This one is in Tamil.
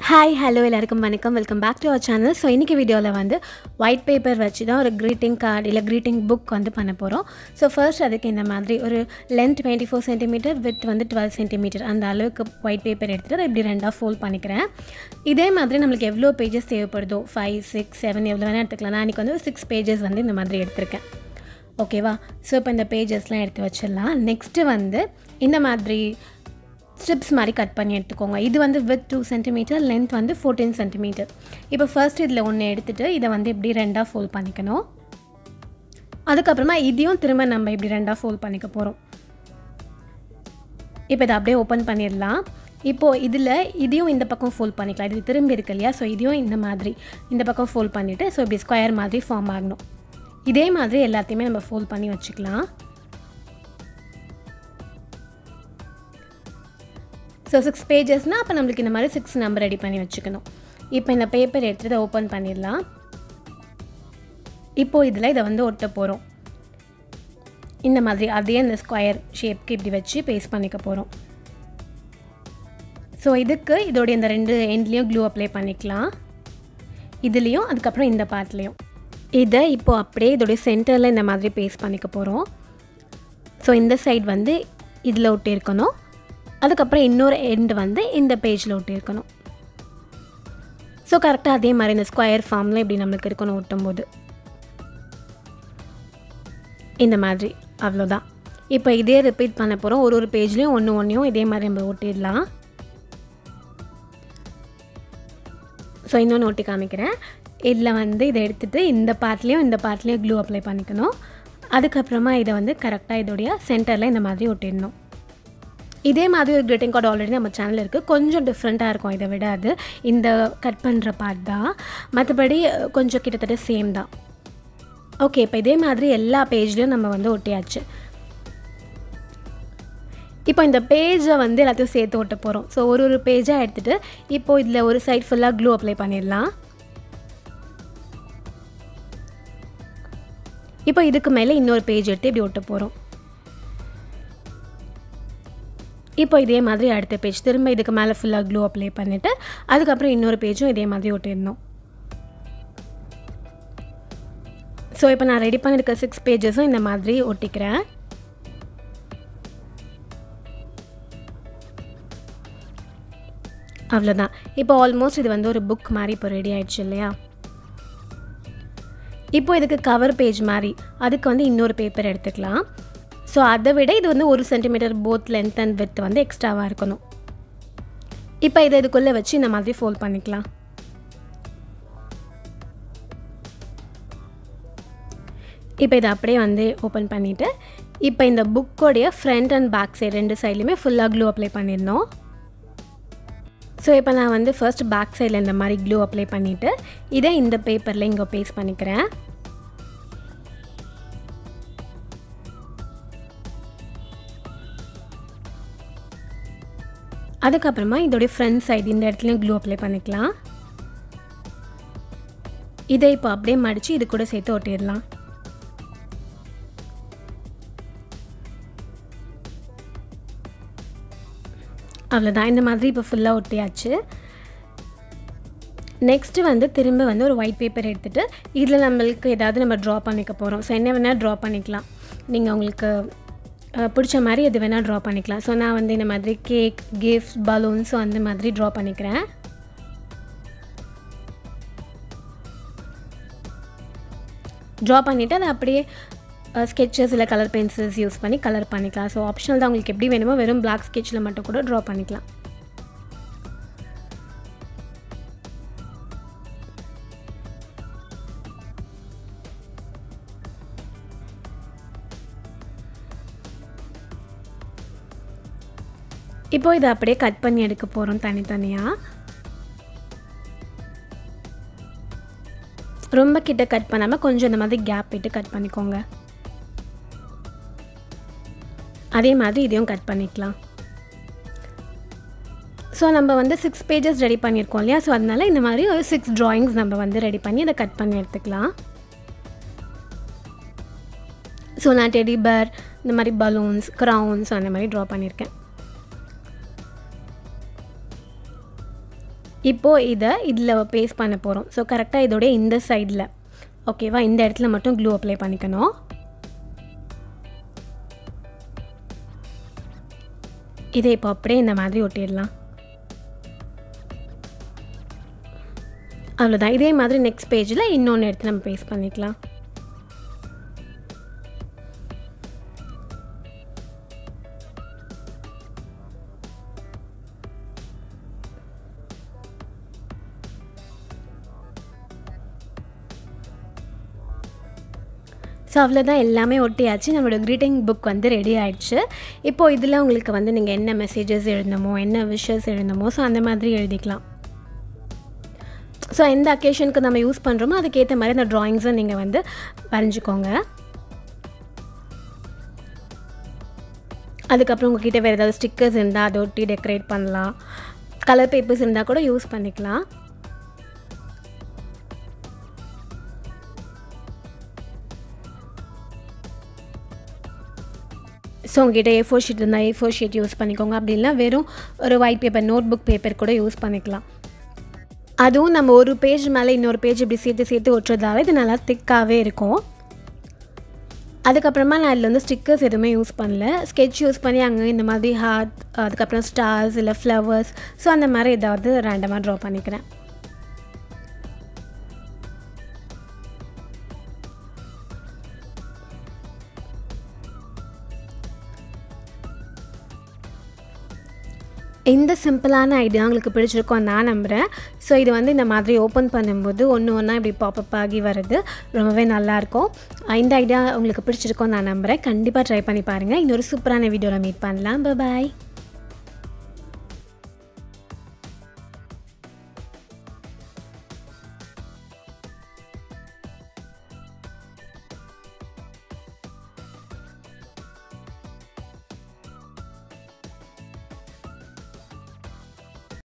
ஹாய் ஹலோ எல்லாருக்கும் வணக்கம் welcome back to our channel so இன்றைக்கி வீடியோவில் வந்து ஒயிட் பேப்பர் வச்சு தான் ஒரு க்ரீட்டிங் கார்டு இல்லை க்ரீட்டிங் புக் வந்து பண்ண போகிறோம் ஸோ ஃபர்ஸ்ட் அதுக்கு இந்த மாதிரி ஒரு length twenty four centimetre with வந்து டுவெல் சென்டிமீட்டர் அந்த அளவுக்கு ஒயிட் பேப்பர் எடுத்துகிட்டு அதை இப்படி ரெண்டாக ஃபோல்ட் பண்ணிக்கிறேன் இதே மாதிரி நம்மளுக்கு எவ்வளோ பேஜஸ் தேவைப்படுதோ ஃபைவ் சிக்ஸ் செவன் எவ்வளோ வேணால் எடுத்துக்கலாம் நான் இன்றைக்கி வந்து ஒரு சிக்ஸ் பேஜஸ் வந்து இந்த மாதிரி எடுத்திருக்கேன் ஓகேவா ஸோ இப்போ இந்த பேஜஸ்லாம் எடுத்து வச்சிடலாம் நெக்ஸ்ட்டு வந்து இந்த மாதிரி ஸ்ட்ரிப்ஸ் மாதிரி கட் பண்ணி எடுத்துக்கோங்க இது வந்து வித் டூ சென்டிமீட்டர் லென்த் வந்து ஃபோர்டீன் சென்டிமீட்டர் இப்போ ஃபர்ஸ்ட் இதில் ஒன்று எடுத்துகிட்டு இதை வந்து இப்படி ரெண்டாக ஃபோல்ட் பண்ணிக்கணும் அதுக்கப்புறமா இதையும் திரும்ப நம்ம இப்படி ரெண்டாக ஃபோல்ட் பண்ணிக்க போகிறோம் இப்போ இதை அப்படியே ஓப்பன் பண்ணிடலாம் இப்போது இதில் இதையும் இந்த பக்கம் ஃபோல்ட் பண்ணிக்கலாம் இது திரும்பி இருக்கு இல்லையா ஸோ இதையும் இந்த மாதிரி இந்த பக்கம் ஃபோல்ட் பண்ணிவிட்டு ஸோ இப்படி ஸ்கொயர் மாதிரி ஃபார்ம் ஆகணும் இதே மாதிரி எல்லாத்தையுமே நம்ம ஃபோல்ட் பண்ணி வச்சுக்கலாம் ஸோ சிக்ஸ் பேஜஸ்னால் அப்போ நம்மளுக்கு இந்த மாதிரி சிக்ஸ் நம்பர் ரெடி பண்ணி வச்சுக்கணும் இப்போ இந்த பேப்பர் எடுத்துகிட்டு ஓப்பன் பண்ணிடலாம் இப்போது இதில் இதை வந்து ஒட்ட போகிறோம் இந்த மாதிரி அதே இந்த ஸ்கொயர் ஷேப்க்கு இப்படி வச்சு பேஸ்ட் பண்ணிக்க போகிறோம் ஸோ இதுக்கு இதோடைய இந்த ரெண்டு எண்ட்லேயும் க்ளூ அப்ளை பண்ணிக்கலாம் இதுலேயும் அதுக்கப்புறம் இந்த பார்ட்லேயும் இதை இப்போது அப்படியே இதோடைய சென்டரில் இந்த மாதிரி பேஸ்ட் பண்ணிக்க போகிறோம் ஸோ இந்த சைடு வந்து இதில் ஒட்டி இருக்கணும் அதுக்கப்புறம் இன்னொரு எண்டு வந்து இந்த பேஜில் ஒட்டியிருக்கணும் ஸோ கரெக்டாக அதே மாதிரி இந்த ஸ்கொயர் ஃபார்மில் இப்படி நம்மளுக்கு இருக்கணும் ஒட்டும்போது இந்த மாதிரி அவ்வளோதான் இப்போ இதே ரிப்பீட் பண்ண போகிறோம் ஒரு ஒரு பேஜ்லேயும் ஒன்று ஒன்றையும் இதே மாதிரி நம்ம ஒட்டிடலாம் ஸோ இன்னொன்று ஒட்டி காமிக்கிறேன் இதில் வந்து இதை எடுத்துகிட்டு இந்த பார்ட்லேயும் இந்த பார்ட்லேயும் க்ளூ அப்ளை பண்ணிக்கணும் அதுக்கப்புறமா இதை வந்து கரெக்டாக இதோடைய சென்டரில் இந்த மாதிரி ஒட்டிடணும் இதே மாதிரி ஒரு கிரீட்டிங் கார்டு ஆல்ரெடி நம்ம சேனல் இருக்குது கொஞ்சம் டிஃப்ரெண்ட்டாக இருக்கும் இதை விட அது இந்த கட் பண்ணுற பார்ட் தான் மற்றபடி கொஞ்சம் கிட்டத்தட்ட சேம் தான் ஓகே இப்போ இதே மாதிரி எல்லா பேஜ்லேயும் நம்ம வந்து ஒட்டியாச்சு இப்போ இந்த பேஜை வந்து எல்லாத்தையும் சேர்த்து ஒட்ட போகிறோம் ஸோ ஒரு ஒரு பேஜாக எடுத்துகிட்டு இப்போது இதில் ஒரு சைட் ஃபுல்லாக க்ளூ அப்ளை பண்ணிடலாம் இப்போ இதுக்கு மேலே இன்னொரு பேஜ் எடுத்து இப்படி ஒட்ட போகிறோம் இப்போ இதே மாதிரி அடுத்த பேஜ் திரும்ப இதுக்கு மேலே ஃபுல்லாக க்ளூ அப்ளை பண்ணிவிட்டு அதுக்கப்புறம் இன்னொரு பேஜும் இதே மாதிரி ஒட்டிடணும் ஸோ இப்போ நான் ரெடி பண்ணியிருக்க சிக்ஸ் பேஜஸும் இந்த மாதிரி ஒட்டிக்கிறேன் அவ்வளோதான் இப்போ ஆல்மோஸ்ட் இது வந்து ஒரு புக் மாதிரி இப்போ ரெடி ஆயிடுச்சு இல்லையா இப்போ இதுக்கு கவர் பேஜ் மாதிரி அதுக்கு வந்து இன்னொரு பேப்பர் எடுத்துக்கலாம் ஸோ அதை விட இது வந்து ஒரு centimetre both length and width வந்து எக்ஸ்ட்ராவாக இருக்கணும் இப்போ இதை இதுக்குள்ளே வச்சு இந்த மாதிரி ஃபோல்ட் பண்ணிக்கலாம் இப்போ இதை அப்படியே வந்து ஓப்பன் பண்ணிவிட்டு இப்போ இந்த புக்கோடைய ஃப்ரண்ட் அண்ட் பேக் சைடு ரெண்டு சைட்லையுமே ஃபுல்லாக க்ளூ அப்ளை பண்ணியிருந்தோம் ஸோ இப்போ நான் வந்து ஃபர்ஸ்ட் பேக் சைடில் இந்த மாதிரி க்ளூ அப்ளை பண்ணிவிட்டு இதை இந்த பேப்பரில் இங்கே பேஸ்ட் பண்ணிக்கிறேன் அதுக்கப்புறமா இதோடைய ஃப்ரண்ட் சைடு இந்த இடத்துலையும் க்ளூ அப்ளை பண்ணிக்கலாம் இதை இப்போ அப்படியே மடித்து இது கூட சேர்த்து ஒட்டிடலாம் அவ்வளோதான் இந்த மாதிரி இப்போ ஃபுல்லாக ஒட்டியாச்சு நெக்ஸ்ட்டு வந்து திரும்ப வந்து ஒரு ஒயிட் பேப்பர் எடுத்துகிட்டு இதில் நம்மளுக்கு ஏதாவது நம்ம ட்ரா பண்ணிக்க போகிறோம் ஸோ என்ன வேணால் ட்ரா பண்ணிக்கலாம் நீங்கள் உங்களுக்கு பிடிச்ச மாதிரி எது வேணால் ட்ரா பண்ணிக்கலாம் ஸோ நான் வந்து இந்த மாதிரி கேக் கிஃப்ட் பலூன்ஸ் அந்த மாதிரி ட்ரா பண்ணிக்கிறேன் ட்ரா பண்ணிவிட்டு அதை அப்படியே ஸ்கெச்சஸ் இல்லை கலர் பென்சில்ஸ் யூஸ் பண்ணி கலர் பண்ணிக்கலாம் ஸோ ஆப்ஷனல் தான் உங்களுக்கு எப்படி வேணுமோ வெறும் பிளாக் ஸ்கெட்சில் மட்டும் கூட ட்ரா பண்ணிக்கலாம் இப்போ இதை அப்படியே கட் பண்ணி எடுக்க போகிறோம் தனித்தனியாக ரொம்ப கிட்ட கட் பண்ணாமல் கொஞ்சம் இந்த மாதிரி கேப் விட்டு கட் பண்ணிக்கோங்க அதே மாதிரி இதையும் கட் பண்ணிக்கலாம் ஸோ நம்ம வந்து சிக்ஸ் பேஜஸ் ரெடி பண்ணியிருக்கோம் இல்லையா ஸோ அதனால இந்த மாதிரி ஒரு சிக்ஸ் ட்ராயிங்ஸ் நம்ம வந்து ரெடி பண்ணி அதை கட் பண்ணி எடுத்துக்கலாம் ஸோ நான் டெடி பேர் இந்த மாதிரி பலூன்ஸ் க்ரௌன்ஸ் அந்த மாதிரி ட்ரா பண்ணியிருக்கேன் இப்போது இதை இதில் பேஸ்ட் பண்ண போகிறோம் ஸோ கரெக்டாக இதோடைய இந்த சைடில் ஓகேவா இந்த இடத்துல மட்டும் க்ளூ அப்ளை பண்ணிக்கணும் இதை இப்போ அப்படியே இந்த மாதிரி ஒட்டிடலாம் அவ்வளோதான் இதே மாதிரி நெக்ஸ்ட் பேஜில் இன்னொன்று எடுத்து நம்ம பேஸ்ட் பண்ணிக்கலாம் ஸோ அவ்வளோதான் எல்லாமே ஒட்டியாச்சு நம்மளோட க்ரீட்டிங் புக் வந்து ரெடி ஆயிடுச்சு இப்போது இதில் உங்களுக்கு வந்து நீங்கள் என்ன மெசேஜஸ் எழுதணுமோ என்ன விஷஸ் எழுதணுமோ ஸோ அந்த மாதிரி எழுதிக்கலாம் ஸோ எந்த அக்கேஷனுக்கு நம்ம யூஸ் பண்ணுறோமோ அதுக்கேற்ற மாதிரி அந்த ட்ராயிங்ஸை நீங்கள் வந்து வரைஞ்சிக்கோங்க அதுக்கப்புறம் உங்ககிட்ட வேறு ஏதாவது ஸ்டிக்கர்ஸ் இருந்தால் அதை ஒட்டி டெக்கரேட் பண்ணலாம் கலர் பேப்பர்ஸ் இருந்தால் கூட யூஸ் பண்ணிக்கலாம் ஸோ உங்ககிட்ட ஏ ஃபோர் ஷீட் இருந்தால் ஏ ஃபோர் ஷீட் யூஸ் பண்ணிக்கோங்க அப்படி இல்லை வெறும் ஒரு white paper notebook paper கூட யூஸ் பண்ணிக்கலாம் அதுவும் நம்ம ஒரு பேஜ் மேலே இன்னொரு பேஜ் இப்படி சேர்த்து சேர்த்து ஒட்டுறதால இது நல்லா திக்காகவே இருக்கும் அதுக்கப்புறமா நான் அதில் வந்து ஸ்டிக்கர்ஸ் எதுவுமே யூஸ் பண்ணல ஸ்கெட்ச் யூஸ் பண்ணி அங்கே இந்த மாதிரி ஹார்ட் அதுக்கப்புறம் ஸ்டார்ஸ் இல்லை ஃப்ளவர்ஸ் ஸோ அந்த மாதிரி ஏதாவது ரேண்டமாக ட்ரா பண்ணிக்கிறேன் இந்த சிம்பிளான ஐடியா உங்களுக்கு பிடிச்சிருக்கோம் நான் நம்புகிறேன் ஸோ இது வந்து இந்த மாதிரி ஓப்பன் பண்ணும்போது ஒன்று ஒன்றா இப்படி பாப்பப் ஆகி வருது ரொம்பவே நல்லாயிருக்கும் இந்த ஐடியா உங்களுக்கு பிடிச்சிருக்கோம் நான் நம்புகிறேன் கண்டிப்பாக ட்ரை பண்ணி பாருங்கள் இன்னொரு சூப்பரான வீடியோவில் மீட் பண்ணலாம் பாய்